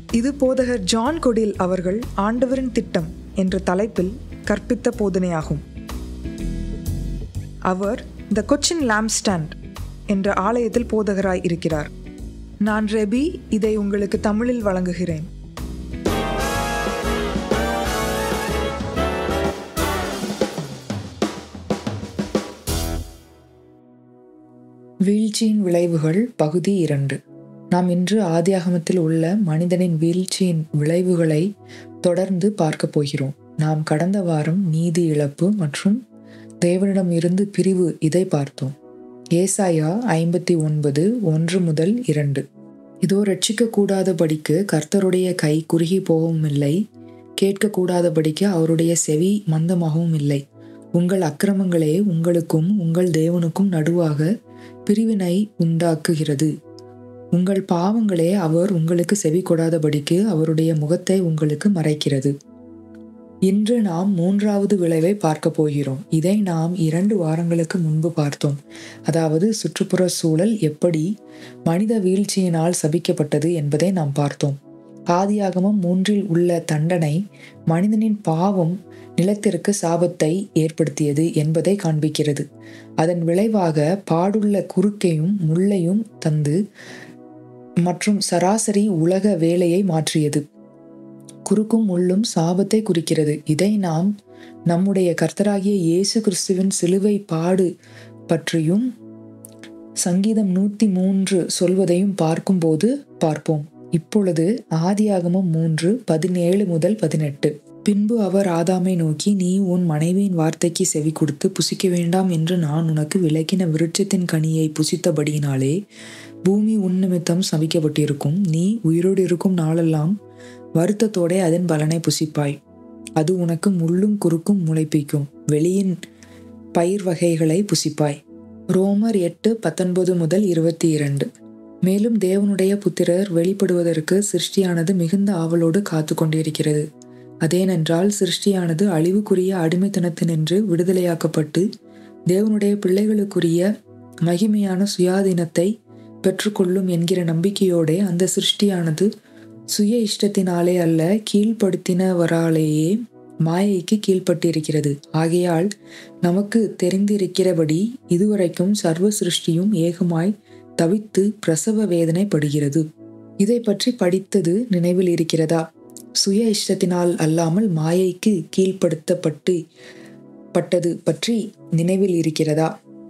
இது போதகர் ஜான் கொடில் அவர்கள் ஆண்டவரின் திட்டம் என்ற தலைப்பில் கற்பித்த போதனையாகும் அவர் த கொச்சின் லாம்ஸ்டாண்ட் என்ற ஆலயத்தில் போதகராய் இருக்கிறார் நான் ரெபி இதை உங்களுக்கு தமிழில் வழங்குகிறேன் வீழ்ச்சியின் விளைவுகள் பகுதி இரண்டு நாம் இன்று ஆதியாகமத்தில் உள்ள மனிதனின் வீழ்ச்சியின் விளைவுகளை தொடர்ந்து பார்க்க போகிறோம் நாம் கடந்த வாரம் நீதி இழப்பு மற்றும் தேவனிடம் இருந்து பிரிவு இதை பார்த்தோம் ஏசாயா ஐம்பத்தி ஒன்பது ஒன்று முதல் இரண்டு இதோ ரட்சிக்க கூடாதபடிக்கு கர்த்தருடைய கை குறுகி போகவும் இல்லை கேட்கக்கூடாதபடிக்கு அவருடைய செவி மந்தமாகவும் இல்லை உங்கள் அக்கிரமங்களே உங்களுக்கும் உங்கள் தேவனுக்கும் நடுவாக பிரிவினை உண்டாக்குகிறது உங்கள் பாவங்களே அவர் உங்களுக்கு செவி கொடாதபடிக்கு அவருடைய முகத்தை உங்களுக்கு மறைக்கிறது இன்று நாம் மூன்றாவது விளைவை பார்க்க போகிறோம் இதை நாம் இரண்டு வாரங்களுக்கு முன்பு பார்த்தோம் அதாவது சுற்றுப்புற சூழல் எப்படி மனித வீழ்ச்சியினால் சபிக்கப்பட்டது என்பதை நாம் பார்த்தோம் ஆதியாகமம் மூன்றில் உள்ள தண்டனை மனிதனின் பாவம் நிலத்திற்கு சாபத்தை ஏற்படுத்தியது என்பதை காண்பிக்கிறது அதன் விளைவாக பாடுள்ள குறுக்கையும் முள்ளையும் தந்து மற்றும் சராசரி உலக வேலையை மாற்றியது குறுக்கும் முள்ளும் சாபத்தை குறிக்கிறது இதை நாம் நம்முடைய கர்த்தராகிய இயேசு கிறிஸ்துவின் சிலுவை பாடு பற்றியும் சங்கீதம் நூத்தி மூன்று சொல்வதையும் பார்க்கும்போது பார்ப்போம் இப்பொழுது ஆதியாகமம் மூன்று பதினேழு முதல் பதினெட்டு பின்பு அவர் ஆதாமை நோக்கி நீ உன் மனைவியின் வார்த்தைக்கு செவி கொடுத்து புசிக்க வேண்டாம் என்று நான் உனக்கு விளக்கின விருட்சத்தின் கனியை புசித்தபடியினாலே பூமி உன் நிமித்தம் சபிக்கப்பட்டிருக்கும் நீ உயிரோடு இருக்கும் நாளெல்லாம் வருத்தத்தோட அதன் பலனை புசிப்பாய் அது உனக்கு முள்ளும் குறுக்கும் முளைப்பிக்கும் வெளியின் பயிர் வகைகளை புசிப்பாய் ரோமர் எட்டு பத்தொன்பது முதல் இருபத்தி இரண்டு மேலும் தேவனுடைய புத்திரர் வெளிப்படுவதற்கு சிருஷ்டியானது மிகுந்த ஆவலோடு காத்து கொண்டிருக்கிறது அதேனென்றால் சிருஷ்டியானது அழிவுக்குரிய அடிமைத்தனத்தினின்று விடுதலையாக்கப்பட்டு தேவனுடைய பிள்ளைகளுக்குரிய மகிமையான சுயாதீனத்தை பெற்றுக்கொள்ளும் என்கிற நம்பிக்கையோட அந்த சிருஷ்டியானது சுய இஷ்டத்தினாலே அல்ல கீழ்ப்படுத்தினவராலேயே மாயைக்கு கீழ்ப்பட்டிருக்கிறது ஆகையால் நமக்கு தெரிந்திருக்கிறபடி இதுவரைக்கும் சர்வ சிருஷ்டியும் ஏகமாய் தவித்து பிரசவ வேதனைப்படுகிறது இதை பற்றி படித்தது நினைவில் இருக்கிறதா சுய இஷ்டத்தினால் அல்லாமல் மாயைக்கு கீழ்ப்படுத்தப்பட்டு பட்டது பற்றி நினைவில் இருக்கிறதா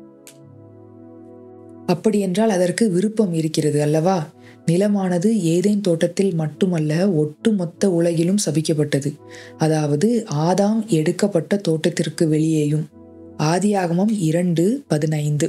அப்படியென்றால் அதற்கு விருப்பம் இருக்கிறது அல்லவா நிலமானது ஏதேன் தோட்டத்தில் மட்டுமல்ல ஒட்டுமொத்த உலகிலும் சபிக்கப்பட்டது அதாவது ஆதாம் எடுக்கப்பட்ட தோட்டத்திற்கு வெளியேயும் ஆதியாகமம் இரண்டு பதினைந்து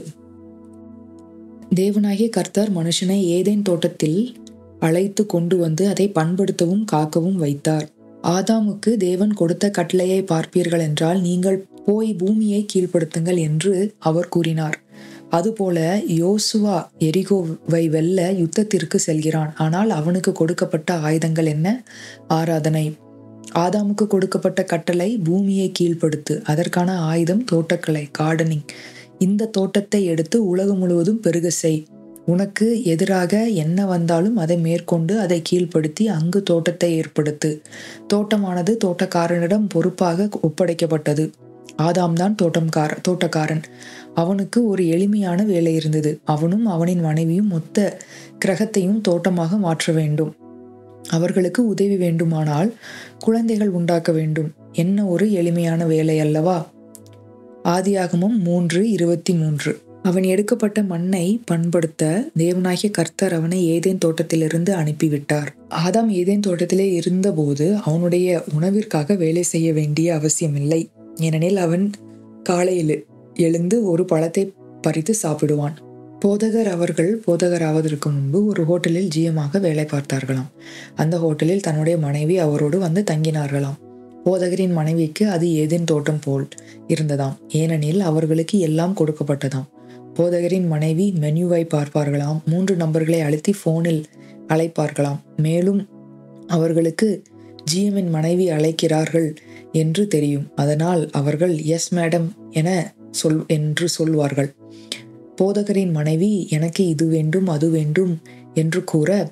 தேவனாகிய கர்த்தர் மனுஷனை ஏதேன் தோட்டத்தில் அழைத்து கொண்டு வந்து அதை பண்படுத்தவும் காக்கவும் வைத்தார் ஆதாமுக்கு தேவன் கொடுத்த கட்டளையை பார்ப்பீர்கள் என்றால் நீங்கள் போய் பூமியை கீழ்ப்படுத்துங்கள் என்று அவர் கூறினார் அதுபோல யோசுவா எரிகோவை வெல்ல யுத்தத்திற்கு செல்கிறான் ஆனால் அவனுக்கு கொடுக்கப்பட்ட ஆயுதங்கள் என்ன ஆராதனை ஆதாமுக்கு கொடுக்கப்பட்ட கட்டளை பூமியை கீழ்ப்படுத்து அதற்கான ஆயுதம் தோட்டக்கலை கார்டனிங் இந்த தோட்டத்தை எடுத்து உலகம் முழுவதும் பெருக செய் உனக்கு எதிராக என்ன வந்தாலும் அதை மேற்கொண்டு அதை கீழ்ப்படுத்தி அங்கு தோட்டத்தை ஏற்படுத்து தோட்டமானது தோட்டக்காரனிடம் பொறுப்பாக ஒப்படைக்கப்பட்டது ஆதாம் தான் தோட்டம்கார தோட்டக்காரன் அவனுக்கு ஒரு எளிமையான வேலை இருந்தது அவனும் அவனின் மனைவியும் மொத்த கிரகத்தையும் தோட்டமாக மாற்ற வேண்டும் அவர்களுக்கு உதவி வேண்டுமானால் குழந்தைகள் உண்டாக்க வேண்டும் என்ன ஒரு எளிமையான வேலை அல்லவா ஆதியாகமும் மூன்று இருபத்தி மூன்று அவன் எடுக்கப்பட்ட மண்ணை பண்படுத்த தேவனாகிய கர்த்தர் அவனை ஏதேன் தோட்டத்திலிருந்து அனுப்பிவிட்டார் ஆதாம் ஏதேன் தோட்டத்திலே இருந்தபோது அவனுடைய உணவிற்காக வேலை செய்ய வேண்டிய அவசியமில்லை ஏனெனில் அவன் காலையில் எழுந்து ஒரு பழத்தை பறித்து சாப்பிடுவான் போதகர் அவர்கள் போதகர் ஆவதற்கு முன்பு ஒரு ஹோட்டலில் ஜியமாக வேலை பார்த்தார்களாம் அந்த ஹோட்டலில் தன்னுடைய மனைவி அவரோடு வந்து தங்கினார்களாம் போதகரின் மனைவிக்கு அது ஏதேன் தோட்டம் போல் இருந்ததாம் ஏனெனில் அவர்களுக்கு எல்லாம் கொடுக்கப்பட்டதாம் போதகரின் மனைவி மெனுவை பார்ப்பார்களாம் மூன்று நம்பர்களை அழுத்தி போனில் அழைப்பார்களாம் மேலும் அவர்களுக்கு ஜிஎம்மின் மனைவி அழைக்கிறார்கள் என்று தெரியும் அதனால் அவர்கள் எஸ் மேடம் என சொல் என்று சொல்வார்கள் போதகரின் மனைவி எனக்கு இது வேண்டும் அது வேண்டும் என்று கூற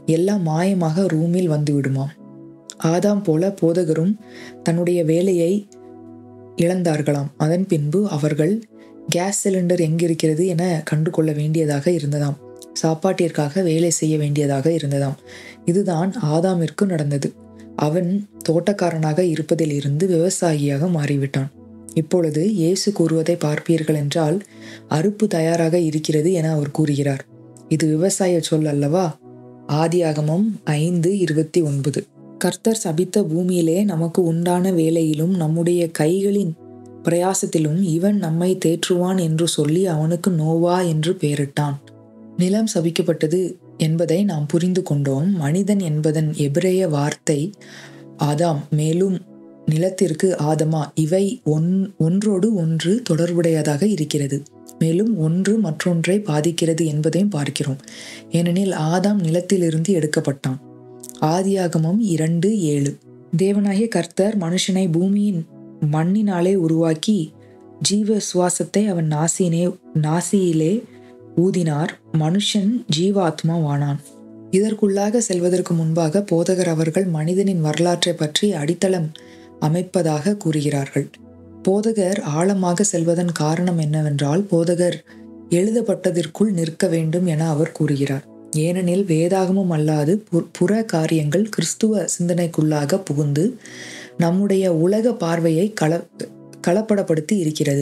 எல்லாம் மாயமாக ரூமில் வந்து விடுமாம் ஆதாம் போல போதகரும் தன்னுடைய வேலையை இழந்தார்களாம் அதன் பின்பு அவர்கள் கேஸ் சிலிண்டர் எங்கிருக்கிறது என கண்டு கொள்ள வேண்டியதாக இருந்ததாம் சாப்பாட்டிற்காக வேலை செய்ய வேண்டியதாக இருந்ததாம் இதுதான் ஆதாமிற்கு நடந்தது அவன் தோட்டக்காரனாக இருப்பதில் இருந்து விவசாயியாக மாறிவிட்டான் இப்பொழுது இயேசு கூறுவதை பார்ப்பீர்கள் என்றால் அறுப்பு தயாராக இருக்கிறது என அவர் கூறுகிறார் இது விவசாய சொல் அல்லவா ஆதியாகமம் ஐந்து இருபத்தி ஒன்பது கர்த்தர் சபித்த பூமியிலே நமக்கு உண்டான வேலையிலும் நம்முடைய கைகளின் பிரயாசத்திலும் இவன் நம்மை தேற்றுவான் என்று சொல்லி அவனுக்கு நோவா என்று பெயரிட்டான் நிலம் சபிக்கப்பட்டது என்பதை நாம் புரிந்து கொண்டோம் மனிதன் என்பதன் எபிரேய வார்த்தை ஆதாம் மேலும் நிலத்திற்கு ஆதமா இவை ஒன் ஒன்றோடு ஒன்று தொடர்புடையதாக இருக்கிறது மேலும் ஒன்று மற்றொன்றை பாதிக்கிறது என்பதையும் பார்க்கிறோம் ஏனெனில் ஆதாம் நிலத்திலிருந்து எடுக்கப்பட்டான் ஆதியாகமம் இரண்டு ஏழு தேவனாகிய கர்த்தர் மனுஷனை பூமியின் மண்ணினாலே உருவாக்கி ஜீவ சுவாசத்தை அவன் நாசினே நாசியிலே ஊதினார் மனுஷன் ஜீவாத்மாவானான் இதற்குள்ளாக செல்வதற்கு முன்பாக போதகர் அவர்கள் மனிதனின் வரலாற்றை பற்றி அடித்தளம் அமைப்பதாக கூறுகிறார்கள் போதகர் ஆழமாக செல்வதன் காரணம் என்னவென்றால் போதகர் எழுதப்பட்டதற்குள் நிற்க வேண்டும் என அவர் கூறுகிறார் ஏனெனில் வேதாகமும் அல்லாது புற காரியங்கள் கிறிஸ்துவ சிந்தனைக்குள்ளாக புகுந்து நம்முடைய உலக பார்வையை கள கலப்படப்படுத்தி இருக்கிறது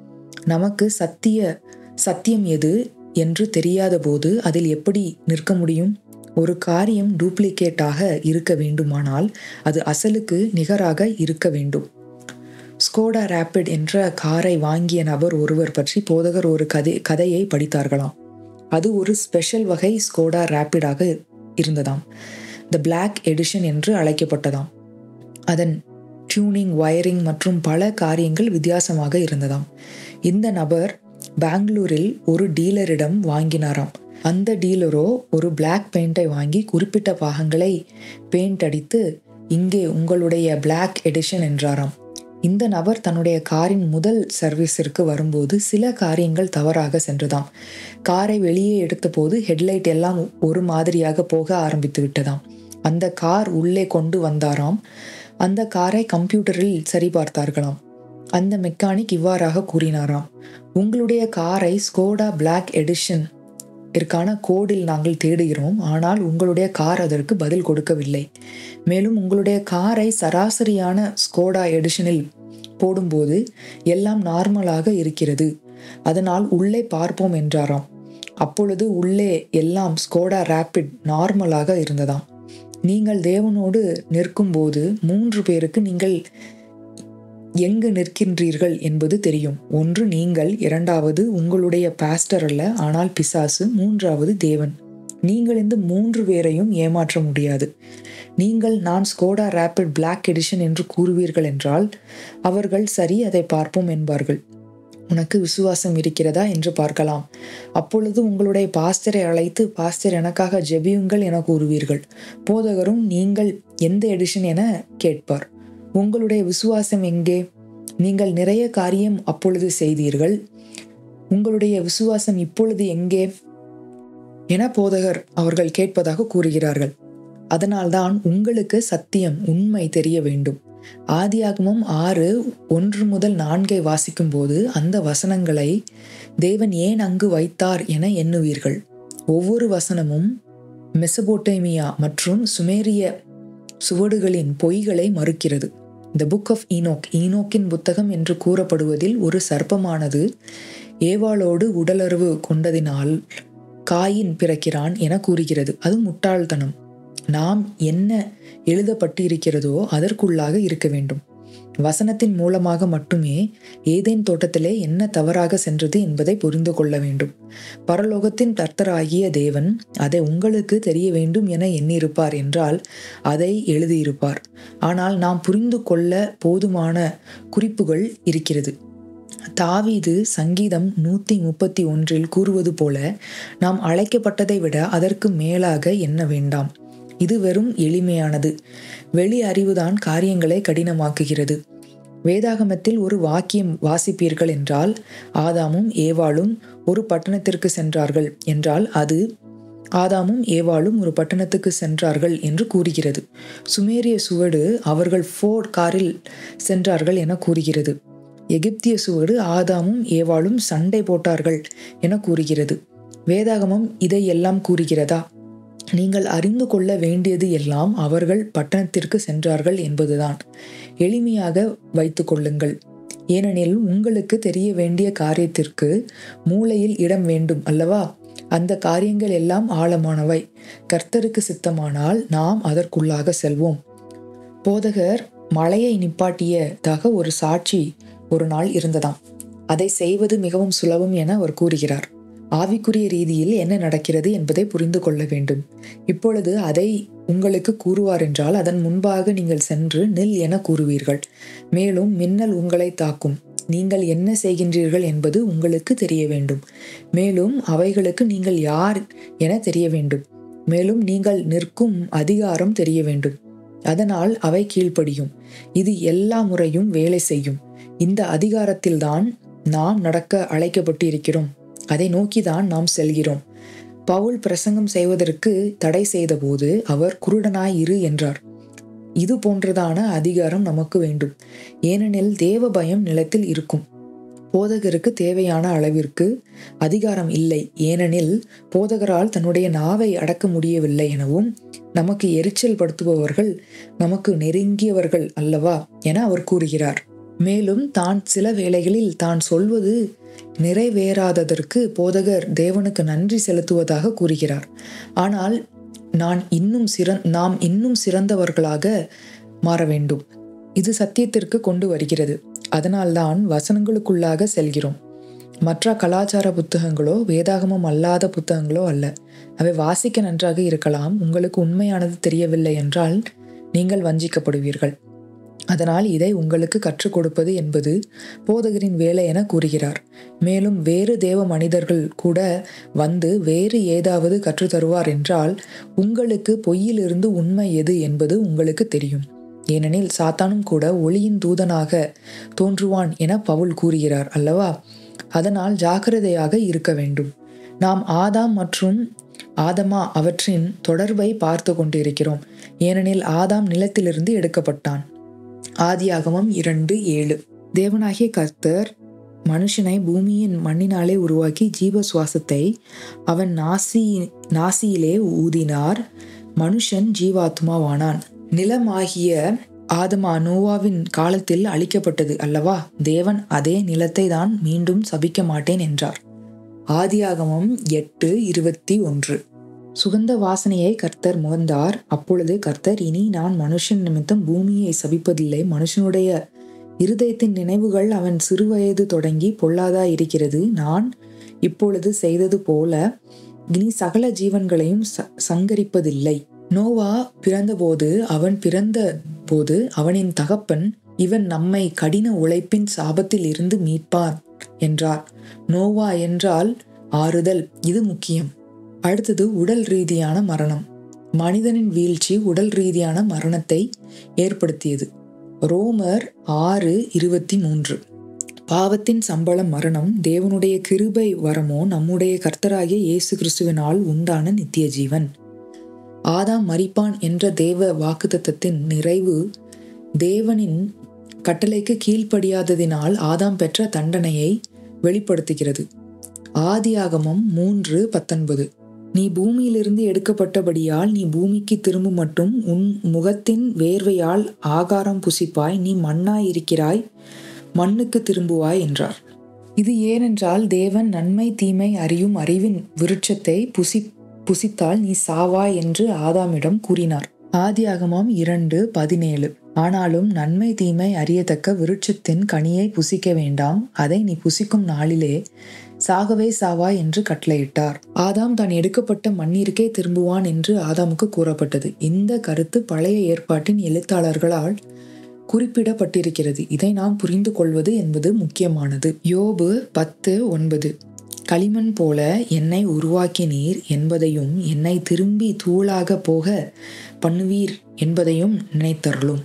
நமக்கு சத்திய சத்தியம் எது என்று தெரியாத போது அதில் எப்படி நிற்க முடியும் ஒரு காரியம் டூப்ளிகேட்டாக இருக்க வேண்டுமானால் அது அசலுக்கு நிகராக இருக்க வேண்டும் ஸ்கோடா ரேப்பிட் என்ற காரை வாங்கிய நபர் ஒருவர் பற்றி போதகர் ஒரு கதை கதையை படித்தார்களாம் அது ஒரு ஸ்பெஷல் வகை ஸ்கோடா ரேப்பிடாக இருந்ததாம் த பிளாக் எடிஷன் என்று அழைக்கப்பட்டதாம் அதன் டியூனிங் வயரிங் மற்றும் பல காரியங்கள் வித்தியாசமாக இருந்ததாம் இந்த நபர் பெங்களூரில் ஒரு டீலரிடம் வாங்கினாராம் அந்த டீலரோ ஒரு பிளாக் பெயிண்டை வாங்கி குறிப்பிட்ட பாகங்களை பெயிண்ட் அடித்து இங்கே உங்களுடைய பிளாக் எடிஷன் என்றாராம் இந்த நபர் தன்னுடைய காரின் முதல் சர்வீஸிற்கு வரும்போது சில காரியங்கள் தவறாக சென்றதாம் காரை வெளியே எடுத்தபோது ஹெட்லைட் எல்லாம் ஒரு மாதிரியாக போக ஆரம்பித்து விட்டதாம் அந்த கார் உள்ளே கொண்டு வந்தாராம் அந்த காரை கம்ப்யூட்டரில் சரிபார்த்தார்களாம் அந்த மெக்கானிக் இவ்வாறாக கூறினாராம் உங்களுடைய காரை ஸ்கோடா பிளாக் எடிஷன் இதற்கான கோடில் நாங்கள் தேடுகிறோம் ஆனால் உங்களுடைய கார் அதற்கு பதில் கொடுக்கவில்லை மேலும் உங்களுடைய காரை சராசரியான ஸ்கோடா எடிஷனில் போடும்போது எல்லாம் நார்மலாக இருக்கிறது அதனால் உள்ளே பார்ப்போம் என்றாராம் அப்பொழுது உள்ளே எல்லாம் ஸ்கோடா ரேப்பிட் நார்மலாக இருந்ததாம் நீங்கள் தேவனோடு நிற்கும்போது மூன்று பேருக்கு நீங்கள் எங்கு நிற்கின்றீர்கள் என்பது தெரியும் ஒன்று நீங்கள் இரண்டாவது உங்களுடைய பாஸ்டர் அல்ல ஆனால் பிசாசு மூன்றாவது தேவன் நீங்கள் இந்த மூன்று பேரையும் ஏமாற்ற முடியாது நீங்கள் நான் ஸ்கோடா ரேப்பிட் பிளாக் எடிஷன் என்று கூறுவீர்கள் என்றால் அவர்கள் சரி அதை பார்ப்போம் என்பார்கள் உனக்கு விசுவாசம் இருக்கிறதா என்று பார்க்கலாம் அப்பொழுது உங்களுடைய பாஸ்டரை அழைத்து பாஸ்டர் எனக்காக ஜெபியுங்கள் என கூறுவீர்கள் போதகரும் நீங்கள் எந்த எடிஷன் என கேட்பார் உங்களுடைய விசுவாசம் எங்கே நீங்கள் நிறைய காரியம் அப்பொழுது செய்தீர்கள் உங்களுடைய விசுவாசம் இப்பொழுது எங்கே என போதகர் அவர்கள் கேட்பதாக கூறுகிறார்கள் அதனால்தான் உங்களுக்கு சத்தியம் உண்மை தெரிய வேண்டும் ஆதியாகமும் ஆறு ஒன்று முதல் நான்கை வாசிக்கும் போது அந்த வசனங்களை தேவன் ஏன் அங்கு வைத்தார் என எண்ணுவீர்கள் ஒவ்வொரு வசனமும் மெசபோட்டேமியா மற்றும் சுமேரிய சுவடுகளின் பொய்களை மறுக்கிறது த புக் ஆஃப் ஈனோக் ஈனோக்கின் புத்தகம் என்று கூறப்படுவதில் ஒரு சர்ப்பமானது ஏவாளோடு உடலுறவு கொண்டதினால் காயின் பிறக்கிறான் என கூறுகிறது அது முட்டாள்தனம் நாம் என்ன எழுதப்பட்டு இருக்கிறதோ அதற்குள்ளாக இருக்க வேண்டும் வசனத்தின் மூலமாக மட்டுமே ஏதேன் தோட்டத்திலே என்ன தவறாக சென்றது என்பதை புரிந்து கொள்ள வேண்டும் பரலோகத்தின் கர்த்தராகிய தேவன் அதை உங்களுக்கு தெரிய வேண்டும் என எண்ணியிருப்பார் என்றால் அதை எழுதியிருப்பார் ஆனால் நாம் புரிந்து கொள்ள போதுமான குறிப்புகள் இருக்கிறது தாவீது சங்கீதம் நூத்தி முப்பத்தி ஒன்றில் கூறுவது போல நாம் அழைக்கப்பட்டதை விட அதற்கு மேலாக எண்ண வேண்டாம் இது வெறும் எளிமையானது வெளி அறிவுதான் காரியங்களை கடினமாக்குகிறது வேதாகமத்தில் ஒரு வாக்கியம் வாசிப்பீர்கள் என்றால் ஆதாமும் ஏவாளும் ஒரு பட்டணத்திற்கு சென்றார்கள் என்றால் அது ஆதாமும் ஏவாளும் ஒரு பட்டணத்துக்கு சென்றார்கள் என்று கூறுகிறது சுமேரிய சுவடு அவர்கள் ஃபோர்ட் காரில் சென்றார்கள் என கூறுகிறது எகிப்திய சுவடு ஆதாமும் ஏவாளும் சண்டை போட்டார்கள் என கூறுகிறது வேதாகமம் இதை எல்லாம் கூறுகிறதா நீங்கள் அறிந்து கொள்ள வேண்டியது எல்லாம் அவர்கள் பட்டணத்திற்கு சென்றார்கள் என்பதுதான் எளிமையாக வைத்து கொள்ளுங்கள் ஏனெனில் உங்களுக்கு தெரிய வேண்டிய காரியத்திற்கு மூளையில் இடம் வேண்டும் அல்லவா அந்த காரியங்கள் எல்லாம் ஆழமானவை கர்த்தருக்கு சித்தமானால் நாம் அதற்குள்ளாக செல்வோம் போதகர் மழையை நிப்பாட்டியதாக ஒரு சாட்சி ஒரு நாள் இருந்ததாம் அதை செய்வது மிகவும் சுலபம் என அவர் கூறுகிறார் ஆவிக்குரிய ரீதியில் என்ன நடக்கிறது என்பதை புரிந்து கொள்ள வேண்டும் இப்பொழுது அதை உங்களுக்கு கூறுவார் என்றால் அதன் முன்பாக நீங்கள் சென்று நில் என கூறுவீர்கள் மேலும் மின்னல் உங்களை தாக்கும் நீங்கள் என்ன செய்கின்றீர்கள் என்பது உங்களுக்கு தெரிய வேண்டும் மேலும் அவைகளுக்கு நீங்கள் யார் என தெரிய வேண்டும் மேலும் நீங்கள் நிற்கும் அதிகாரம் தெரிய வேண்டும் அதனால் அவை கீழ்ப்படியும் இது எல்லா முறையும் வேலை செய்யும் இந்த அதிகாரத்தில்தான் நாம் நடக்க அழைக்கப்பட்டு இருக்கிறோம் அதை நோக்கிதான் நாம் செல்கிறோம் பவுல் பிரசங்கம் செய்வதற்கு தடை செய்தபோது அவர் குருடனாய் இரு என்றார் இது போன்றதான அதிகாரம் நமக்கு வேண்டும் ஏனெனில் தேவ பயம் நிலத்தில் இருக்கும் போதகருக்கு தேவையான அளவிற்கு அதிகாரம் இல்லை ஏனெனில் போதகரால் தன்னுடைய நாவை அடக்க முடியவில்லை எனவும் நமக்கு எரிச்சல் படுத்துபவர்கள் நமக்கு நெருங்கியவர்கள் அல்லவா என அவர் கூறுகிறார் மேலும் தான் சில வேளைகளில் தான் சொல்வது நிறைவேறாததற்கு போதகர் தேவனுக்கு நன்றி செலுத்துவதாக கூறுகிறார் ஆனால் நான் இன்னும் சிறந் நாம் இன்னும் சிறந்தவர்களாக மாற வேண்டும் இது சத்தியத்திற்கு கொண்டு வருகிறது அதனால்தான் வசனங்களுக்குள்ளாக செல்கிறோம் மற்ற கலாச்சார புத்தகங்களோ வேதாகமம் அல்லாத புத்தகங்களோ அல்ல அவை வாசிக்க நன்றாக இருக்கலாம் உங்களுக்கு உண்மையானது தெரியவில்லை என்றால் நீங்கள் வஞ்சிக்கப்படுவீர்கள் அதனால் இதை உங்களுக்கு கற்றுக் கொடுப்பது என்பது போதகரின் வேலை என கூறுகிறார் மேலும் வேறு தேவ மனிதர்கள் கூட வந்து வேறு ஏதாவது கற்றுத்தருவார் என்றால் உங்களுக்கு பொய்யிலிருந்து உண்மை எது என்பது உங்களுக்கு தெரியும் ஏனெனில் சாத்தானும் கூட ஒளியின் தூதனாக தோன்றுவான் என பவுல் கூறுகிறார் அல்லவா அதனால் ஜாக்கிரதையாக இருக்க வேண்டும் நாம் ஆதாம் மற்றும் ஆதமா அவற்றின் தொடர்பை பார்த்து கொண்டிருக்கிறோம் ஏனெனில் ஆதாம் நிலத்திலிருந்து எடுக்கப்பட்டான் ஆதியாகமம் இரண்டு ஏழு தேவனாகிய கர்த்தர் மனுஷனை பூமியின் மண்ணினாலே உருவாக்கி ஜீவ சுவாசத்தை அவன் நாசி நாசியிலே ஊதினார் மனுஷன் ஜீவாத்மாவானான் நிலமாகிய ஆதமா நோவாவின் காலத்தில் அழிக்கப்பட்டது அல்லவா தேவன் அதே நிலத்தை தான் மீண்டும் சபிக்க மாட்டேன் என்றார் ஆதியாகமம் எட்டு இருபத்தி ஒன்று சுகந்த வாசனையை கர்த்தர் முகந்தார் அப்பொழுது கர்த்தர் இனி நான் மனுஷன் நிமித்தம் பூமியை சபிப்பதில்லை மனுஷனுடைய இருதயத்தின் நினைவுகள் அவன் சிறுவயது தொடங்கி பொல்லாதா இருக்கிறது நான் இப்பொழுது செய்தது போல இனி சகல ஜீவன்களையும் ச சங்கரிப்பதில்லை நோவா பிறந்தபோது அவன் பிறந்த போது அவனின் தகப்பன் இவன் நம்மை கடின உழைப்பின் சாபத்தில் இருந்து மீட்பான் என்றார் நோவா என்றால் ஆறுதல் இது முக்கியம் அடுத்தது உடல் ரீதியான மரணம் மனிதனின் வீழ்ச்சி உடல் ரீதியான மரணத்தை ஏற்படுத்தியது ரோமர் ஆறு இருபத்தி மூன்று பாவத்தின் சம்பளம் மரணம் தேவனுடைய கிருபை வரமோ நம்முடைய கர்த்தராகிய இயேசு கிறிஸ்துவினால் உண்டான நித்திய ஜீவன் ஆதாம் மரிப்பான் என்ற தேவ வாக்குத்தத்தின் நிறைவு தேவனின் கட்டளைக்கு கீழ்ப்படியாததினால் ஆதாம் பெற்ற தண்டனையை வெளிப்படுத்துகிறது ஆதியாகமம் மூன்று பத்தொன்பது நீ பூமியிலிருந்து எடுக்கப்பட்டபடியால் நீ பூமிக்கு திரும்ப மட்டும் உன் முகத்தின் வேர்வையால் ஆகாரம் புசிப்பாய் நீ மண்ணாய் இருக்கிறாய் மண்ணுக்கு திரும்புவாய் என்றார் இது ஏனென்றால் தேவன் நன்மை தீமை அறியும் அறிவின் விருட்சத்தை புசி புசித்தால் நீ சாவாய் என்று ஆதாமிடம் கூறினார் ஆதியாகமம் இரண்டு பதினேழு ஆனாலும் நன்மை தீமை அறியத்தக்க விருட்சத்தின் கனியை புசிக்க வேண்டாம் அதை நீ புசிக்கும் நாளிலே சாகவே சாவா என்று கட்டளையிட்டார் ஆதாம் தான் எடுக்கப்பட்ட மண்ணிற்கே திரும்புவான் என்று ஆதாமுக்கு கூறப்பட்டது இந்த கருத்து பழைய ஏற்பாட்டின் எழுத்தாளர்களால் குறிப்பிடப்பட்டிருக்கிறது இதை நாம் புரிந்து கொள்வது என்பது முக்கியமானது யோபு பத்து ஒன்பது களிமண் போல என்னை உருவாக்கினீர் என்பதையும் என்னை திரும்பி தூளாக போக பண்ணுவீர் என்பதையும் நினைத்தருளும்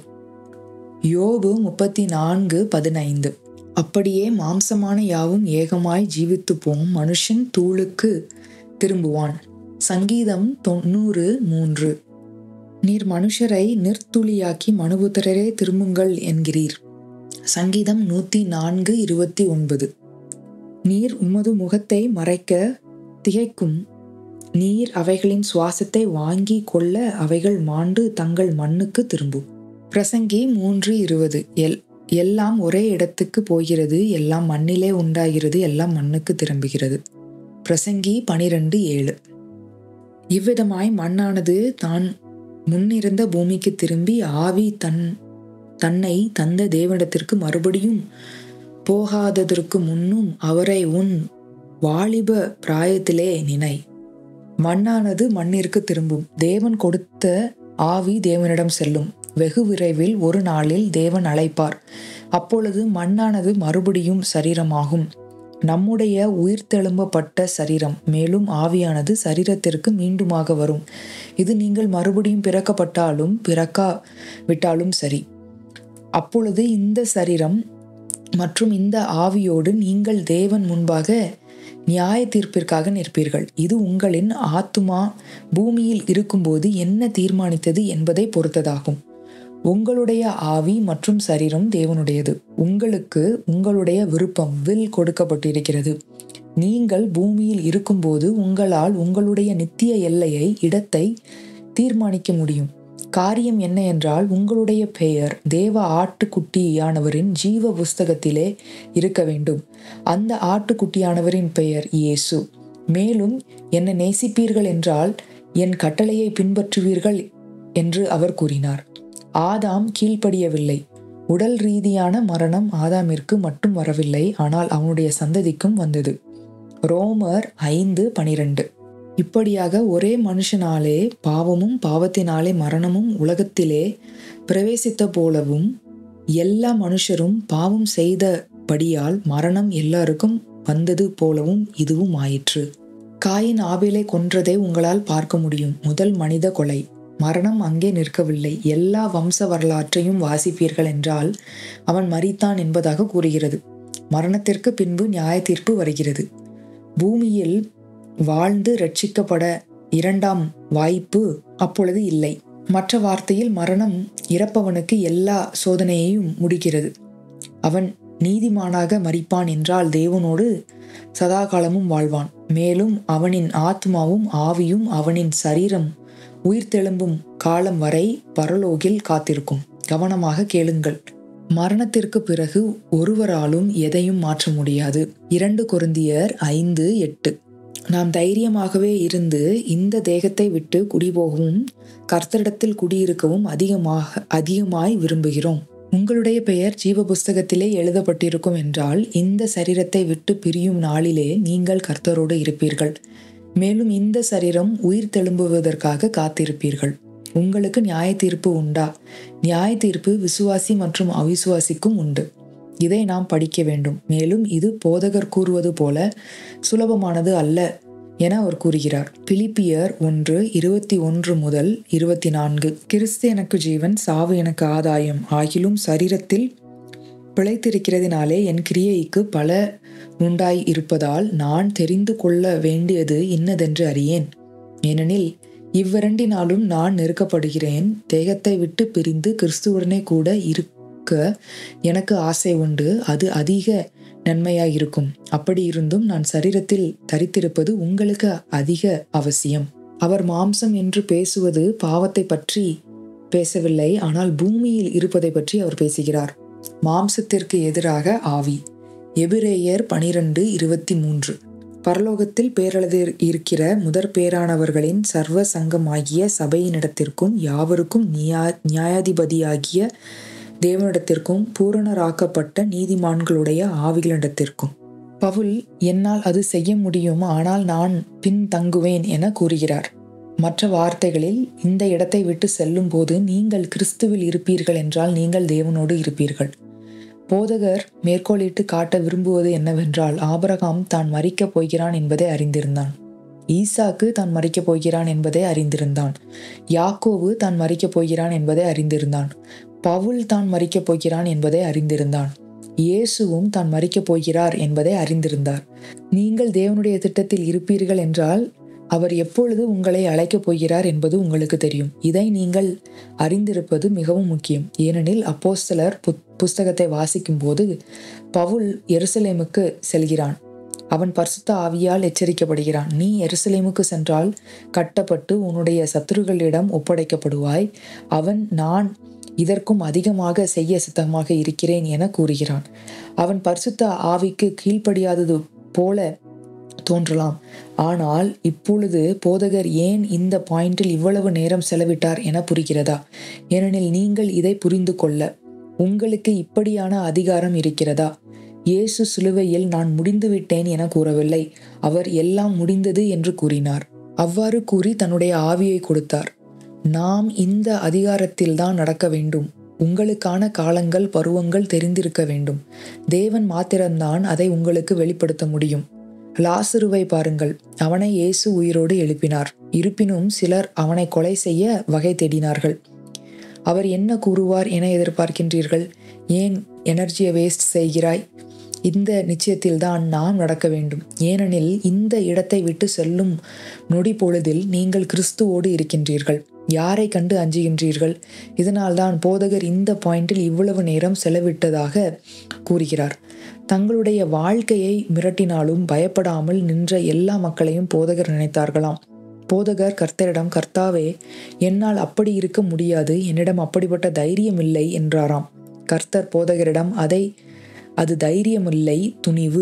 யோபு முப்பத்தி நான்கு பதினைந்து அப்படியே மாம்சமான யாவும் ஏகமாய் ஜீவித்து போம் மனுஷன் தூளுக்கு திரும்புவான் சங்கீதம் தொண்ணூறு மூன்று நீர் மனுஷரை நிர்த்துளியாக்கி மனுபுத்திரரே திரும்புங்கள் என்கிறீர் சங்கீதம் நூத்தி நான்கு இருபத்தி ஒன்பது நீர் உமது முகத்தை மறைக்க திகைக்கும் நீர் அவைகளின் சுவாசத்தை வாங்கி கொள்ள அவைகள் மாண்டு தங்கள் மண்ணுக்கு திரும்பும் பிரசங்கி மூன்று இருபது எல் எல்லாம் ஒரே இடத்துக்கு போகிறது எல்லாம் மண்ணிலே உண்டாகிறது எல்லாம் மண்ணுக்கு திரும்புகிறது பிரசங்கி பனிரெண்டு ஏழு இவ்விதமாய் மண்ணானது தான் முன்னிருந்த பூமிக்கு திரும்பி ஆவி தன் தன்னை தந்த தேவனிடத்திற்கு மறுபடியும் போகாததற்கு முன்னும் அவரை உன் வாலிப பிராயத்திலே நினை மண்ணானது மண்ணிற்கு திரும்பும் தேவன் கொடுத்த ஆவி தேவனிடம் செல்லும் வெகு விரைவில் ஒரு நாளில் தேவன் அழைப்பார் அப்பொழுது மண்ணானது மறுபடியும் சரீரமாகும் நம்முடைய உயிர்த்தெழும்பப்பட்ட சரீரம் மேலும் ஆவியானது சரீரத்திற்கு மீண்டுமாக வரும் இது நீங்கள் மறுபடியும் பிறக்கப்பட்டாலும் பிறக்கா விட்டாலும் சரி அப்பொழுது இந்த சரீரம் மற்றும் இந்த ஆவியோடு நீங்கள் தேவன் முன்பாக நியாய தீர்ப்பிற்காக நிற்பீர்கள் இது உங்களின் ஆத்துமா பூமியில் இருக்கும்போது என்ன தீர்மானித்தது என்பதை பொறுத்ததாகும் உங்களுடைய ஆவி மற்றும் சரீரம் தேவனுடையது உங்களுக்கு உங்களுடைய விருப்பம் வில் கொடுக்கப்பட்டிருக்கிறது நீங்கள் பூமியில் இருக்கும்போது உங்களால் உங்களுடைய நித்திய எல்லையை இடத்தை தீர்மானிக்க முடியும் காரியம் என்ன என்றால் உங்களுடைய பெயர் தேவ ஆட்டுக்குட்டியானவரின் ஜீவ புஸ்தகத்திலே இருக்க வேண்டும் அந்த ஆட்டுக்குட்டியானவரின் பெயர் இயேசு மேலும் என்னை நேசிப்பீர்கள் என்றால் என் கட்டளையை பின்பற்றுவீர்கள் என்று அவர் கூறினார் ஆதாம் கீழ்ப்படியவில்லை உடல் ரீதியான மரணம் ஆதாமிற்கு மட்டும் வரவில்லை ஆனால் அவனுடைய சந்ததிக்கும் வந்தது ரோமர் ஐந்து பனிரெண்டு இப்படியாக ஒரே மனுஷனாலே பாவமும் பாவத்தினாலே மரணமும் உலகத்திலே பிரவேசித்த போலவும் எல்லா மனுஷரும் பாவம் செய்தபடியால் மரணம் எல்லாருக்கும் வந்தது போலவும் இதுவும் ஆயிற்று காயின் ஆபேலை கொன்றதை உங்களால் பார்க்க முடியும் முதல் மனித கொலை மரணம் அங்கே நிற்கவில்லை எல்லா வம்ச வரலாற்றையும் வாசிப்பீர்கள் என்றால் அவன் மறித்தான் என்பதாக கூறுகிறது மரணத்திற்கு பின்பு நியாய தீர்ப்பு வருகிறது பூமியில் வாழ்ந்து ரட்சிக்கப்பட இரண்டாம் வாய்ப்பு அப்பொழுது இல்லை மற்ற வார்த்தையில் மரணம் இறப்பவனுக்கு எல்லா சோதனையையும் முடிக்கிறது அவன் நீதிமானாக மறிப்பான் என்றால் தேவனோடு சதா காலமும் வாழ்வான் மேலும் அவனின் ஆத்மாவும் ஆவியும் அவனின் சரீரம் உயிர்த்தெழும்பும் காலம் வரை பரலோகில் காத்திருக்கும் கவனமாக கேளுங்கள் மரணத்திற்கு பிறகு ஒருவராலும் எதையும் மாற்ற முடியாது இரண்டு கொருந்தியர் ஐந்து எட்டு நாம் தைரியமாகவே இருந்து இந்த தேகத்தை விட்டு குடிபோகவும் கர்த்தரிடத்தில் குடியிருக்கவும் அதிகமாக அதிகமாய் விரும்புகிறோம் உங்களுடைய பெயர் ஜீவ புஸ்தகத்திலே எழுதப்பட்டிருக்கும் என்றால் இந்த சரீரத்தை விட்டு பிரியும் நாளிலே நீங்கள் கர்த்தரோடு இருப்பீர்கள் மேலும் இந்த சரீரம் உயிர் தெழும்புவதற்காக காத்திருப்பீர்கள் உங்களுக்கு நியாய தீர்ப்பு உண்டா நியாய தீர்ப்பு விசுவாசி மற்றும் அவிசுவாசிக்கும் உண்டு இதை நாம் படிக்க வேண்டும் மேலும் இது போதகர் கூறுவது போல சுலபமானது அல்ல என அவர் கூறுகிறார் பிலிப்பியர் ஒன்று இருபத்தி ஒன்று முதல் இருபத்தி நான்கு கிறிஸ்து எனக்கு ஜீவன் சாவு எனக்கு ஆதாயம் ஆகிலும் சரீரத்தில் பிழைத்திருக்கிறதினாலே என் கிரியைக்கு பல உண்டாய் இருப்பதால் நான் தெரிந்து கொள்ள வேண்டியது இன்னதென்று அறியேன் ஏனெனில் இவ்விரண்டினாலும் நான் நெருக்கப்படுகிறேன் தேகத்தை விட்டு பிரிந்து கிறிஸ்துவுடனே கூட இருக்க எனக்கு ஆசை உண்டு அது அதிக நன்மையாயிருக்கும் அப்படி இருந்தும் நான் சரீரத்தில் தரித்திருப்பது உங்களுக்கு அதிக அவசியம் அவர் மாம்சம் என்று பேசுவது பாவத்தை பற்றி பேசவில்லை ஆனால் பூமியில் இருப்பதை பற்றி அவர் பேசுகிறார் மாம்சத்திற்கு எதிராக ஆவி எபிரேயர் பனிரெண்டு இருபத்தி மூன்று பரலோகத்தில் பேரளது இருக்கிற முதற் பேரானவர்களின் சர்வ சங்கமாகிய சபையினிடத்திற்கும் யாவருக்கும் நியா நியாயாதிபதியாகிய தேவனிடத்திற்கும் பூரணராக்கப்பட்ட நீதிமான்களுடைய ஆவிகளிடத்திற்கும் பவுல் என்னால் அது செய்ய முடியும் ஆனால் நான் பின் தங்குவேன் என கூறுகிறார் மற்ற வார்த்தைகளில் இந்த இடத்தை விட்டு செல்லும் போது நீங்கள் கிறிஸ்துவில் இருப்பீர்கள் என்றால் நீங்கள் தேவனோடு இருப்பீர்கள் போதகர் மேற்கோளிட்டு காட்ட விரும்புவது என்னவென்றால் ஆபரகாம் தான் மறிக்கப் போகிறான் என்பதை அறிந்திருந்தான் ஈசாக்கு தான் மறிக்கப் போகிறான் என்பதை அறிந்திருந்தான் யாக்கோவு தான் மறிக்கப் போகிறான் என்பதை அறிந்திருந்தான் பவுல் தான் மறிக்கப் போகிறான் என்பதை அறிந்திருந்தான் இயேசுவும் தான் மறிக்கப் போகிறார் என்பதை அறிந்திருந்தார் நீங்கள் தேவனுடைய திட்டத்தில் இருப்பீர்கள் என்றால் அவர் எப்பொழுது உங்களை அழைக்கப் போகிறார் என்பது உங்களுக்கு தெரியும் இதை நீங்கள் அறிந்திருப்பது மிகவும் முக்கியம் ஏனெனில் அப்போஸ்தலர் புத் புஸ்தகத்தை வாசிக்கும் போது பவுல் எருசலேமுக்கு செல்கிறான் அவன் பரிசுத்த ஆவியால் எச்சரிக்கப்படுகிறான் நீ எருசலேமுக்கு சென்றால் கட்டப்பட்டு உன்னுடைய சத்துருக்களிடம் ஒப்படைக்கப்படுவாய் அவன் நான் இதற்கும் அதிகமாக செய்ய சித்தமாக இருக்கிறேன் என கூறுகிறான் அவன் பரிசுத்த ஆவிக்கு கீழ்ப்படியாதது போல தோன்றலாம் ஆனால் இப்பொழுது போதகர் ஏன் இந்த பாயிண்டில் இவ்வளவு நேரம் செலவிட்டார் என புரிகிறதா ஏனெனில் நீங்கள் இதை புரிந்து கொள்ள உங்களுக்கு இப்படியான அதிகாரம் இருக்கிறதா இயேசு சிலுவையில் நான் முடிந்து விட்டேன் என கூறவில்லை அவர் எல்லாம் முடிந்தது என்று கூறினார் அவ்வாறு கூறி தன்னுடைய ஆவியை கொடுத்தார் நாம் இந்த அதிகாரத்தில்தான் நடக்க வேண்டும் உங்களுக்கான காலங்கள் பருவங்கள் தெரிந்திருக்க வேண்டும் தேவன் மாத்திரம்தான் அதை உங்களுக்கு வெளிப்படுத்த முடியும் லாசருவை பாருங்கள் அவனை இயேசு உயிரோடு எழுப்பினார் இருப்பினும் சிலர் அவனை கொலை செய்ய வகை தேடினார்கள் அவர் என்ன கூறுவார் என எதிர்பார்க்கின்றீர்கள் ஏன் எனர்ஜியை வேஸ்ட் செய்கிறாய் இந்த நிச்சயத்தில்தான் நாம் நடக்க வேண்டும் ஏனெனில் இந்த இடத்தை விட்டு செல்லும் நொடி பொழுதில் நீங்கள் கிறிஸ்துவோடு இருக்கின்றீர்கள் யாரை கண்டு அஞ்சுகின்றீர்கள் இதனால்தான் போதகர் இந்த பாயிண்டில் இவ்வளவு நேரம் செலவிட்டதாக கூறுகிறார் தங்களுடைய வாழ்க்கையை மிரட்டினாலும் பயப்படாமல் நின்ற எல்லா மக்களையும் போதகர் நினைத்தார்களாம் போதகர் கர்த்தரிடம் கர்த்தாவே என்னால் அப்படி இருக்க முடியாது என்னிடம் அப்படிப்பட்ட தைரியம் இல்லை என்றாராம் கர்த்தர் போதகரிடம் அதை அது தைரியமில்லை துணிவு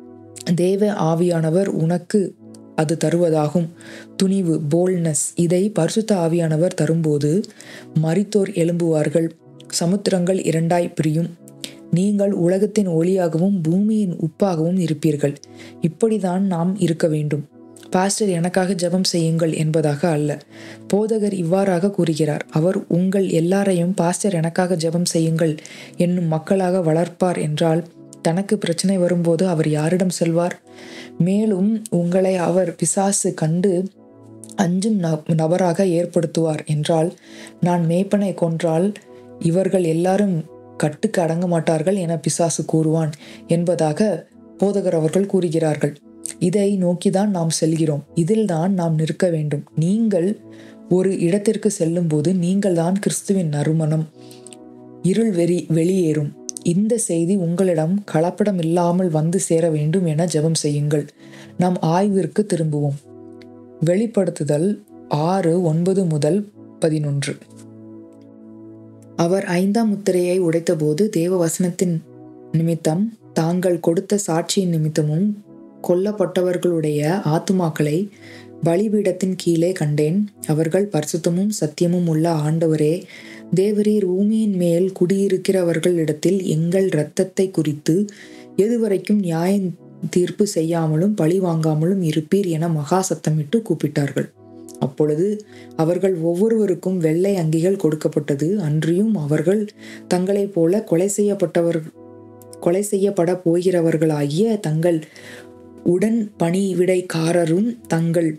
தேவ ஆவியானவர் உனக்கு அது தருவதாகும் துணிவு போல்னஸ் இதை பரிசுத்த ஆவியானவர் தரும்போது மரித்தோர் எழும்புவார்கள் சமுத்திரங்கள் இரண்டாய் பிரியும் நீங்கள் உலகத்தின் ஒளியாகவும் பூமியின் உப்பாகவும் இருப்பீர்கள் இப்படிதான் நாம் இருக்க வேண்டும் பாஸ்டர் எனக்காக ஜெபம் செய்யுங்கள் என்பதாக அல்ல போதகர் இவ்வாறாக கூறுகிறார் அவர் உங்கள் எல்லாரையும் பாஸ்டர் எனக்காக ஜெபம் செய்யுங்கள் என்னும் மக்களாக வளர்ப்பார் என்றால் தனக்கு பிரச்சனை வரும்போது அவர் யாரிடம் செல்வார் மேலும் உங்களை அவர் பிசாசு கண்டு அஞ்சும் நபராக ஏற்படுத்துவார் என்றால் நான் மேய்ப்பனை கொன்றால் இவர்கள் எல்லாரும் கட்டுக்கு அடங்க மாட்டார்கள் என பிசாசு கூறுவான் என்பதாக போதகர் அவர்கள் கூறுகிறார்கள் இதை நோக்கிதான் நாம் செல்கிறோம் இதில்தான் நாம் நிற்க வேண்டும் நீங்கள் ஒரு இடத்திற்கு செல்லும்போது நீங்கள் தான் கிறிஸ்துவின் நறுமணம் இருள் வெறி வெளியேறும் இந்த செய்தி உங்களிடம் கலப்படம் இல்லாமல் வந்து சேர வேண்டும் என ஜெபம் செய்யுங்கள் நாம் ஆய்விற்கு திரும்புவோம் வெளிப்படுத்துதல் ஆறு ஒன்பது முதல் பதினொன்று அவர் ஐந்தாம் முத்திரையை உடைத்தபோது தேவ வசனத்தின் நிமித்தம் தாங்கள் கொடுத்த சாட்சியின் நிமித்தமும் கொல்லப்பட்டவர்களுடைய ஆத்துமாக்களை பலிபீடத்தின் கீழே கண்டேன் அவர்கள் பரிசுத்தமும் சத்தியமும் உள்ள ஆண்டவரே தேவரீர் பூமியின் மேல் குடியிருக்கிறவர்களிடத்தில் எங்கள் இரத்தத்தை குறித்து எதுவரைக்கும் நியாய தீர்ப்பு செய்யாமலும் பழி வாங்காமலும் இருப்பீர் என மகா சத்தமிட்டு கூப்பிட்டார்கள் அப்பொழுது அவர்கள் ஒவ்வொருவருக்கும் வெள்ளை அங்கிகள் கொடுக்கப்பட்டது அன்றியும் அவர்கள் தங்களைப் போல கொலை செய்யப்பட்டவர் கொலை செய்யப்பட போகிறவர்களாகிய தங்கள் உடன் பணிவிடைக்காரரும் தங்கள்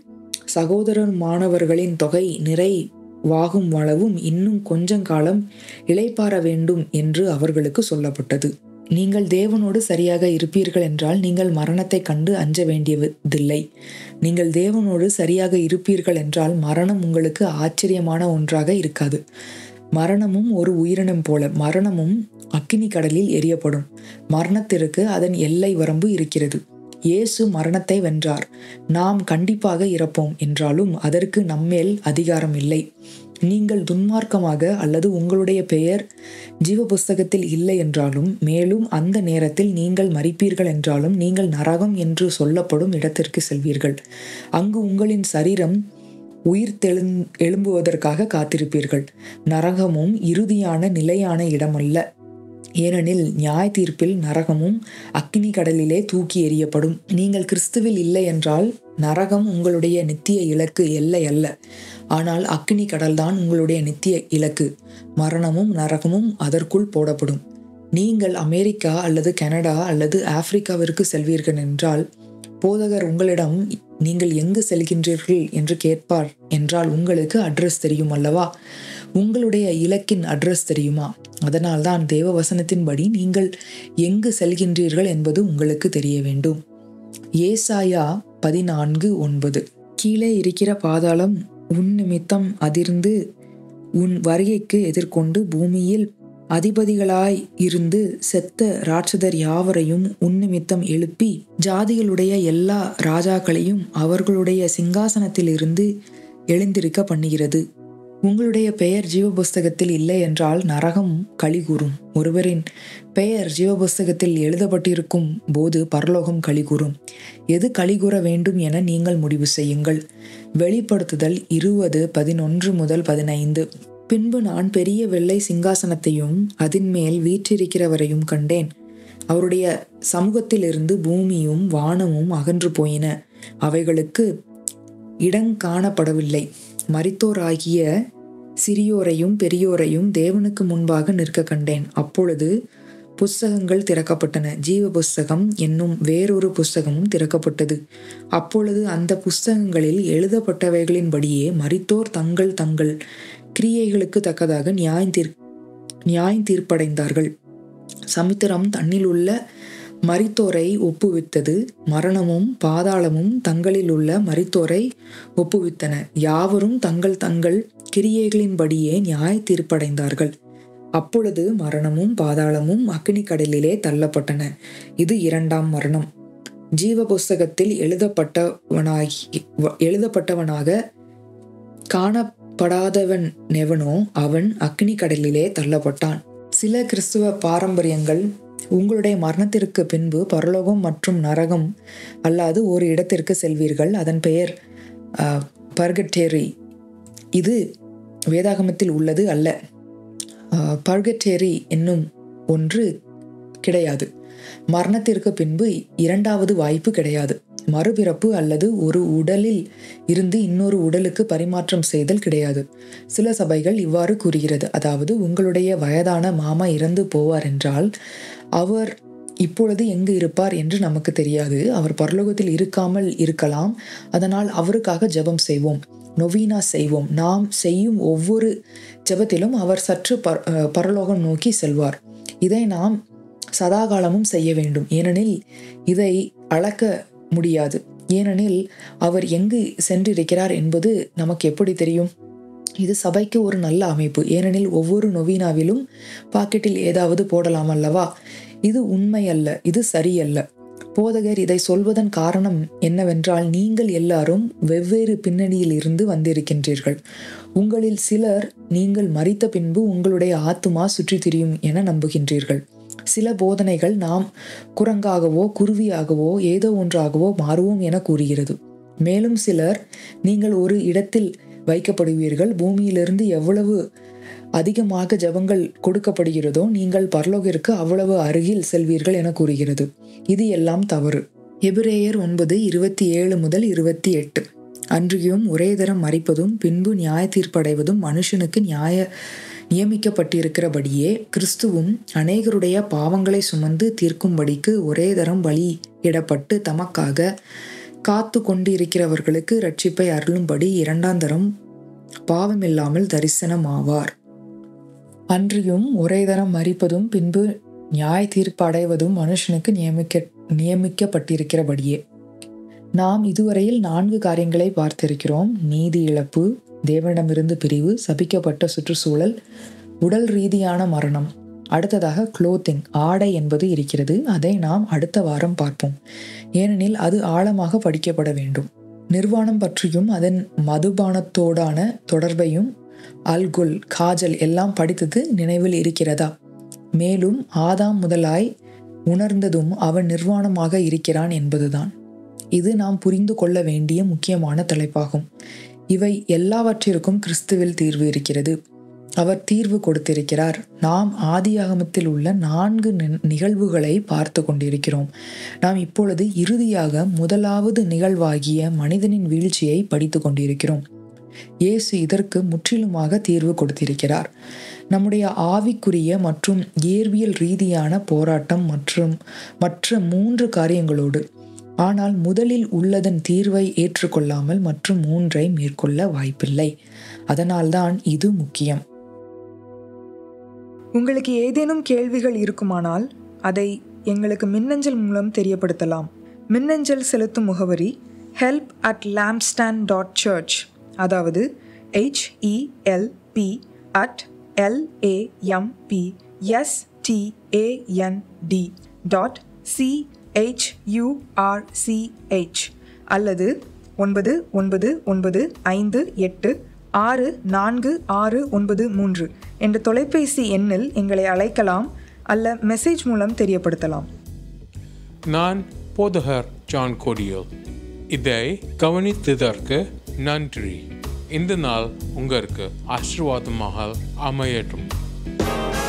சகோதரமானவர்களின் தொகை நிறை வாகும் அளவும் இன்னும் கொஞ்சங்காலம் இளைப்பாற வேண்டும் என்று அவர்களுக்கு சொல்லப்பட்டது நீங்கள் தேவனோடு சரியாக இருப்பீர்கள் என்றால் நீங்கள் மரணத்தை கண்டு அஞ்ச வேண்டியதில்லை நீங்கள் தேவனோடு சரியாக இருப்பீர்கள் என்றால் மரணம் உங்களுக்கு ஆச்சரியமான ஒன்றாக இருக்காது மரணமும் ஒரு உயிரினம் போல மரணமும் அக்கினி கடலில் எரியப்படும் மரணத்திற்கு அதன் எல்லை வரம்பு இருக்கிறது இயேசு மரணத்தை வென்றார் நாம் கண்டிப்பாக இறப்போம் என்றாலும் அதற்கு நம்மேல் அதிகாரம் இல்லை நீங்கள் துன்மார்க்கமாக அல்லது உங்களுடைய பெயர் ஜீவ புஸ்தகத்தில் இல்லை என்றாலும் மேலும் அந்த நேரத்தில் நீங்கள் மறிப்பீர்கள் என்றாலும் நீங்கள் நரகம் என்று சொல்லப்படும் இடத்திற்கு செல்வீர்கள் அங்கு உங்களின் சரீரம் உயிர் தெளு எழும்புவதற்காக காத்திருப்பீர்கள் நரகமும் இறுதியான நிலையான இடமல்ல ஏனெனில் நியாய தீர்ப்பில் நரகமும் அக்னி கடலிலே தூக்கி எறியப்படும் நீங்கள் கிறிஸ்துவில் இல்லை என்றால் நரகம் உங்களுடைய நித்திய இலக்கு எல்லை அல்ல ஆனால் அக்னி கடல்தான் உங்களுடைய நித்திய இலக்கு மரணமும் நரகமும் அதற்குள் போடப்படும் நீங்கள் அமெரிக்கா அல்லது கனடா அல்லது ஆப்பிரிக்காவிற்கு செல்வீர்கள் என்றால் போதகர் உங்களிடம் நீங்கள் எங்கு செல்கின்றீர்கள் என்று கேட்பார் என்றால் உங்களுக்கு அட்ரஸ் தெரியும் அல்லவா உங்களுடைய இலக்கின் அட்ரஸ் தெரியுமா அதனால்தான் தேவ வசனத்தின்படி நீங்கள் எங்கு செல்கின்றீர்கள் என்பது உங்களுக்கு தெரிய வேண்டும் ஏசாயா பதினான்கு ஒன்பது கீழே இருக்கிற பாதாளம் உன் நிமித்தம் அதிர்ந்து உன் வருகைக்கு எதிர்கொண்டு பூமியில் அதிபதிகளாய் இருந்து செத்த ராட்சதர் யாவரையும் உன்னிமித்தம் எழுப்பி ஜாதிகளுடைய எல்லா ராஜாக்களையும் அவர்களுடைய சிங்காசனத்திலிருந்து எழுந்திருக்க பண்ணுகிறது உங்களுடைய பெயர் ஜீவ புஸ்தகத்தில் இல்லை என்றால் நரகம் களி கூறும் ஒருவரின் பெயர் ஜீவ புஸ்தகத்தில் எழுதப்பட்டிருக்கும் போது பரலோகம் களி கூறும் எது களி கூற வேண்டும் என நீங்கள் முடிவு செய்யுங்கள் வெளிப்படுத்துதல் இருபது பதினொன்று முதல் பதினைந்து பின்பு நான் பெரிய வெள்ளை சிங்காசனத்தையும் அதன் மேல் வீற்றிருக்கிறவரையும் கண்டேன் அவருடைய சமூகத்திலிருந்து பூமியும் வானமும் அகன்று போயின அவைகளுக்கு இடங் காணப்படவில்லை மரித்தோராகிய சிறியோரையும் பெரியோரையும் தேவனுக்கு முன்பாக நிற்க கண்டேன் அப்பொழுது புஸ்தகங்கள் திறக்கப்பட்டன ஜீவ புஸ்தகம் என்னும் வேறொரு புஸ்தகமும் திறக்கப்பட்டது அப்பொழுது அந்த புஸ்தகங்களில் எழுதப்பட்டவைகளின்படியே மரித்தோர் தங்கள் தங்கள் கிரியைகளுக்கு தக்கதாக நியாய தீர் நியாய தீர்ப்படைந்தார்கள் சமுத்திரம் தன்னில் உள்ள மரித்தோரை ஒப்புவித்தது மரணமும் பாதாளமும் தங்களில் உள்ள மரித்தோரை ஒப்புவித்தன யாவரும் தங்கள் தங்கள் கிரியைகளின்படியே நியாய தீர்ப்படைந்தார்கள் அப்பொழுது மரணமும் பாதாளமும் அக்னி கடலிலே தள்ளப்பட்டன இது இரண்டாம் மரணம் ஜீவ புஸ்தகத்தில் எழுதப்பட்டவனாகி எழுதப்பட்டவனாக காணப்படாதவன் எவனோ அவன் அக்னி கடலிலே தள்ளப்பட்டான் சில கிறிஸ்துவ பாரம்பரியங்கள் உங்களுடைய மரணத்திற்கு பின்பு பரலோகம் மற்றும் நரகம் அல்லாது ஒரு இடத்திற்கு செல்வீர்கள் அதன் பெயர் பர்கட்டேரி இது வேதாகமத்தில் உள்ளது அல்ல பர்கட்டேரி என்னும் ஒன்று கிடையாது மரணத்திற்கு பின்பு இரண்டாவது வாய்ப்பு கிடையாது மறுபிறப்பு அல்லது ஒரு உடலில் இருந்து இன்னொரு உடலுக்கு பரிமாற்றம் செய்தல் கிடையாது சில சபைகள் இவ்வாறு கூறுகிறது அதாவது உங்களுடைய வயதான மாமா இறந்து போவார் என்றால் அவர் இப்பொழுது எங்கு இருப்பார் என்று நமக்கு தெரியாது அவர் பரலோகத்தில் இருக்காமல் இருக்கலாம் அதனால் அவருக்காக ஜெபம் செய்வோம் நொவீனா செய்வோம் நாம் செய்யும் ஒவ்வொரு ஜெபத்திலும் அவர் சற்று பர பரலோகம் நோக்கி செல்வார் இதை நாம் சதாகாலமும் செய்ய வேண்டும் ஏனெனில் இதை அளக்க முடியாது ஏனெனில் அவர் எங்கு சென்றிருக்கிறார் என்பது நமக்கு எப்படி தெரியும் இது சபைக்கு ஒரு நல்ல அமைப்பு ஏனெனில் ஒவ்வொரு நொவீனாவிலும் பாக்கெட்டில் ஏதாவது போடலாம் அல்லவா இது உண்மை அல்ல இது சரியல்ல போதகர் இதை சொல்வதன் காரணம் என்னவென்றால் நீங்கள் எல்லாரும் வெவ்வேறு பின்னணியில் இருந்து வந்திருக்கின்றீர்கள் உங்களில் சிலர் நீங்கள் மறித்த பின்பு உங்களுடைய ஆத்துமா சுற்றி திரியும் என நம்புகின்றீர்கள் சில போதனைகள் நாம் குரங்காகவோ குருவியாகவோ ஏதோ ஒன்றாகவோ மாறுவோம் என கூறுகிறது மேலும் சிலர் நீங்கள் ஒரு இடத்தில் வைக்கப்படுவீர்கள் பூமியிலிருந்து எவ்வளவு அதிகமாக ஜபங்கள் கொடுக்கப்படுகிறதோ நீங்கள் பரலோகிற்கு அவ்வளவு அருகில் செல்வீர்கள் என கூறுகிறது இது எல்லாம் தவறு எபிரேயர் ஒன்பது இருபத்தி ஏழு முதல் இருபத்தி எட்டு அன்றியும் ஒரே தரம் மறிப்பதும் பின்பு நியாய தீர்ப்படைவதும் மனுஷனுக்கு நியாய நியமிக்கப்பட்டிருக்கிறபடியே கிறிஸ்துவும் அநேகருடைய பாவங்களை சுமந்து தீர்க்கும்படிக்கு ஒரே தரம் பலியிடப்பட்டு தமக்காக காத்து கொண்டிருக்கிறவர்களுக்கு ரட்சிப்பை அருளும்படி இரண்டாம் தரம் பாவமில்லாமல் தரிசனமாவார் அன்றியும் ஒரே தரம் மறிப்பதும் பின்பு நியாய தீர்ப்பு அடைவதும் மனுஷனுக்கு நியமிக்க நியமிக்கப்பட்டிருக்கிறபடியே நாம் இதுவரையில் நான்கு காரியங்களை பார்த்திருக்கிறோம் நீதி இழப்பு தேவனிடமிருந்து பிரிவு சபிக்கப்பட்ட சுற்றுச்சூழல் உடல் ரீதியான மரணம் அடுத்ததாக குளோத்திங் ஆடை என்பது இருக்கிறது அதை நாம் அடுத்த வாரம் பார்ப்போம் ஏனெனில் அது ஆழமாக படிக்கப்பட வேண்டும் நிர்வாணம் பற்றியும் அதன் மதுபானத்தோடான தொடர்பையும் அல்குல் காஜல் எல்லாம் படித்தது நினைவில் இருக்கிறதா மேலும் ஆதாம் முதலாய் உணர்ந்ததும் அவன் நிர்வாணமாக இருக்கிறான் என்பதுதான் இது நாம் புரிந்து கொள்ள வேண்டிய முக்கியமான தலைப்பாகும் இவை எல்லாவற்றிற்கும் கிறிஸ்துவில் தீர்வு இருக்கிறது அவர் தீர்வு கொடுத்திருக்கிறார் நாம் ஆதியாகமத்தில் உள்ள நான்கு நிகழ்வுகளை பார்த்து கொண்டிருக்கிறோம் நாம் இப்பொழுது இறுதியாக முதலாவது நிகழ்வாகிய மனிதனின் வீழ்ச்சியை படித்து கொண்டிருக்கிறோம் இயேசு இதற்கு முற்றிலுமாக தீர்வு கொடுத்திருக்கிறார் நம்முடைய ஆவிக்குரிய மற்றும் இயற்பியல் ரீதியான போராட்டம் மற்றும் மற்ற மூன்று காரியங்களோடு ஆனால் முதலில் உள்ளதன் தீர்வை ஏற்றுக்கொள்ளாமல் மற்றும் மூன்றை மேற்கொள்ள வாய்ப்பில்லை அதனால்தான் இது முக்கியம் உங்களுக்கு ஏதேனும் கேள்விகள் இருக்குமானால் அதை எங்களுக்கு மின்னஞ்சல் மூலம் தெரியப்படுத்தலாம் மின்னஞ்சல் செலுத்தும் முகவரி help at lampstand dot church அதாவது H E L P at L A M P S T A N D dot C H U R C H அல்லது ஒன்பது ஒன்பது ஒன்பது ஐந்து எட்டு ஆறு நான்கு ஆறு ஒன்பது மூன்று என்ற தொலைபேசி எண்ணில் எங்களை அழைக்கலாம் அல்ல மெசேஜ் மூலம் தெரியப்படுத்தலாம் நான் போதகர் ஜான் கோடியல் இதை கவனித்ததற்கு நன்றி இந்த நாள் உங்களுக்கு ஆசீர்வாதமாக அமையட்டும்